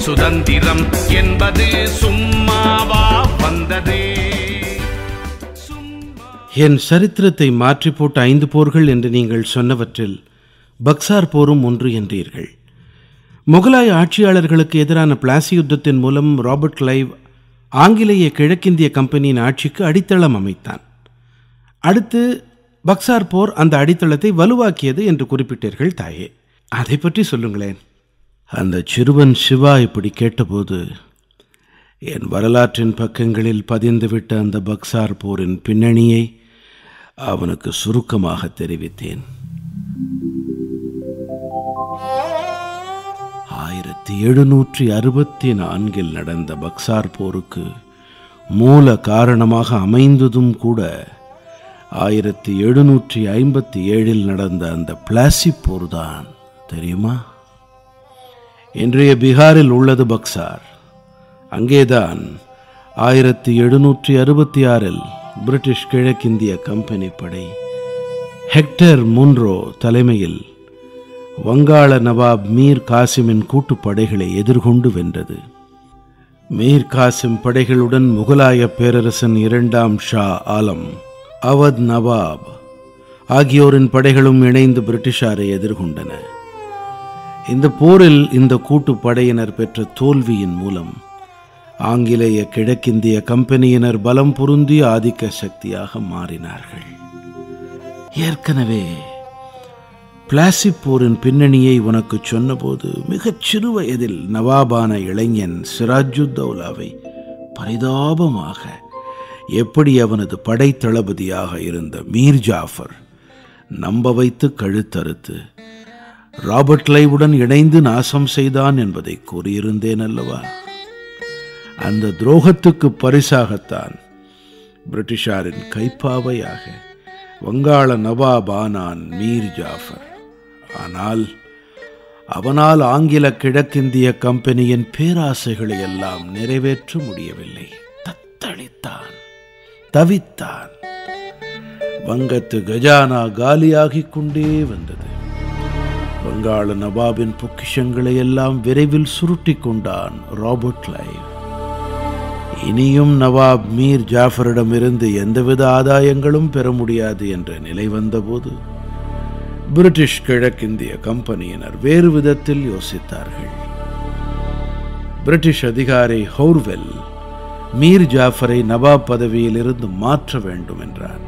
சுதந்திரம் என்பது சும்மாவா வந்ததே சும்மா என் சரித்திரத்தை மாற்றி போட்ட ஐந்து போர்கள் என்று நீங்கள் சொன்னவற்றில் பக்சார் போரும் ஒன்று என்றீர்கள் முகலாய ஆட்சியாளர்களுக்கு எதிரான பிளாசி யுத்தத்தின் மூலம் ராபர்ட் கிளைவ் ஆங்கிலேய கிழக்கிந்திய கம்பெனியின் ஆட்சிக்கு அடித்தளம் அமைத்தான் அடுத்து பக்சார் போர் அந்த அடித்தளத்தை வலுவாக்கியது என்று குறிப்பிட்டீர்கள் தாயே அதை பற்றி சொல்லுங்களேன் அந்த சிறுவன் சிவா இப்படி கேட்டபோது என் வரலாற்றின் பக்கங்களில் பதிந்துவிட்ட அந்த பக்சார் போரின் பின்னணியை அவனுக்கு சுருக்கமாக தெரிவித்தேன் ஆயிரத்தி எழுநூற்றி அறுபத்தி நான்கில் நடந்த பக்சார் போருக்கு மூல காரணமாக அமைந்ததும் கூட ஆயிரத்தி எழுநூற்றி ஐம்பத்தி ஏழில் நடந்த அந்த பிளாசி போர்தான் தெரியுமா இன்றைய பீகாரில் உள்ளது பக்சார் அங்கேதான் ஆயிரத்தி எழுநூற்றி அறுபத்தி ஆறில் பிரிட்டிஷ் கிழக்கிந்திய கம்பெனி படை ஹெக்டர் முன்ரோ தலைமையில் வங்காள நவாப் மீர் காசிமின் கூட்டுப்படைகளை எதிர்கொண்டு வென்றது மீர் காசிம் படைகளுடன் முகலாய பேரரசன் இரண்டாம் ஷா ஆலம் அவத் நவாப் ஆகியோரின் படைகளும் இணைந்து பிரிட்டிஷாரை எதிர்கொண்டன இந்த போரில் இந்த கூட்டுப்படையினர் பெற்ற தோல்வியின் மூலம் ஆங்கிலேய கிழக்கிந்திய கம்பெனியினர் பலம் பொருந்திய ஆதிக்க சக்தியாக மாறினார்கள் ஏற்கனவே பிளாசி போரின் பின்னணியை உனக்கு சொன்னபோது மிகச் சிறு வயதில் நவாபான இளைஞன் சிராஜுத்தௌலாவை பரிதாபமாக எப்படி அவனது படைத்தளபதியாக இருந்த மீர் ஜாஃபர் நம்ப வைத்து கழுத்தறுத்து ராபர்ட் லைவுடன் இணைந்து நாசம் செய்தான் என்பதை கூறியிருந்தேன் அல்லவா அந்த துரோகத்துக்கு பரிசாகத்தான் பிரிட்டிஷாரின் கைப்பாவையாக வங்காள நவாப் ஆனான் மீர் ஜாஃபர் ஆனால் அவனால் ஆங்கில கிழக்கிந்திய கம்பெனியின் பேராசைகளை எல்லாம் நிறைவேற்ற முடியவில்லை தத்தளித்தான் தவித்தான் வங்கத்து கஜானா காலியாகிக் கொண்டே வந்தது வங்காள நவாபின் பொக்கிஷங்களை எல்லாம் விரைவில் சுருட்டிக் கொண்டான் ராபர்ட் லைவ் இனியும் நவாப் மீர் ஜாஃபரிடமிருந்து எந்தவித ஆதாயங்களும் பெற முடியாது என்ற நிலை வந்தபோது பிரிட்டிஷ் கிழக்கிந்திய கம்பெனியினர் வேறு விதத்தில் யோசித்தார்கள் பிரிட்டிஷ் அதிகாரி ஹவுர்வெல் மீர் ஜாஃபரை நவாப் பதவியிலிருந்து மாற்ற வேண்டும் என்றான்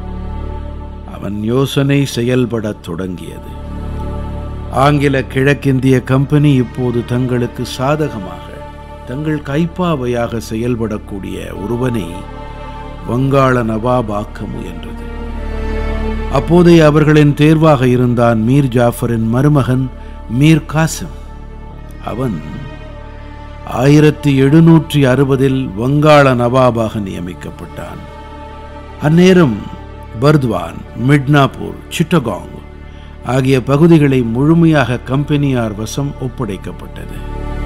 அவன் யோசனை செயல்படத் தொடங்கியது ஆங்கில கிழக்கிந்திய கம்பெனி இப்போது தங்களுக்கு சாதகமாக தங்கள் கைப்பாவையாக செயல்படக்கூடிய ஒருவனை வங்காள நவாப் ஆக்க முயன்றது அப்போதைய அவர்களின் தேர்வாக இருந்தான் மீர் ஜாஃபரின் மருமகன் மீர் காசிம் அவன் ஆயிரத்தி எழுநூற்றி அறுபதில் வங்காள நவாபாக நியமிக்கப்பட்டான் அந்நேரம் பர்த்வான் மிட்னாப்பூர் சிட்டகாங் ஆகிய பகுதிகளை முழுமையாக கம்பெனியார் வசம் ஒப்படைக்கப்பட்டது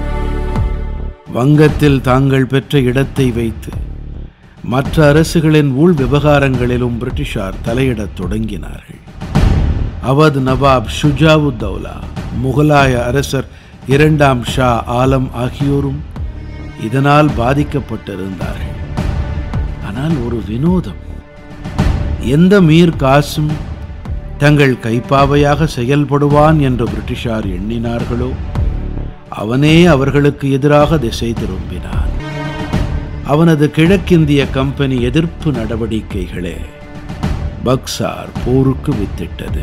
வங்கத்தில் தாங்கள் பெற்ற இடத்தை வைத்து மற்ற அரசுகளின் உள் விவகாரங்களிலும் பிரிட்டிஷார் தலையிடத் தொடங்கினார்கள் அவத் நவாப் ஷுஜாவுத்தௌலா முகலாய அரசர் இரண்டாம் ஷா ஆலம் ஆகியோரும் இதனால் பாதிக்கப்பட்டிருந்தார்கள் ஆனால் ஒரு வினோதம் எந்த மீர் காசும் தங்கள் கைப்பாவையாக செயல்படுவான் என்று பிரிட்டிஷார் எண்ணினார்களோ அவனே அவர்களுக்கு எதிராக திசை திரும்பினான் அவனது கிழக்கிந்திய கம்பெனி எதிர்ப்பு நடவடிக்கைகளே பக்சார் போருக்கு வித்திட்டது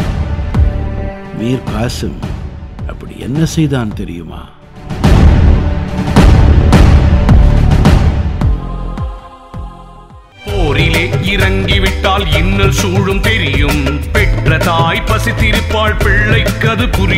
மீர் காசிம் அப்படி என்ன செய்தான் தெரியுமா போரிலே இறங்கிவிட்டால் இன்னல் சூழும் தெரியும் பெற்ற தாய் பசித்திருப்பாள் பிள்ளைக்கு அது புரியும்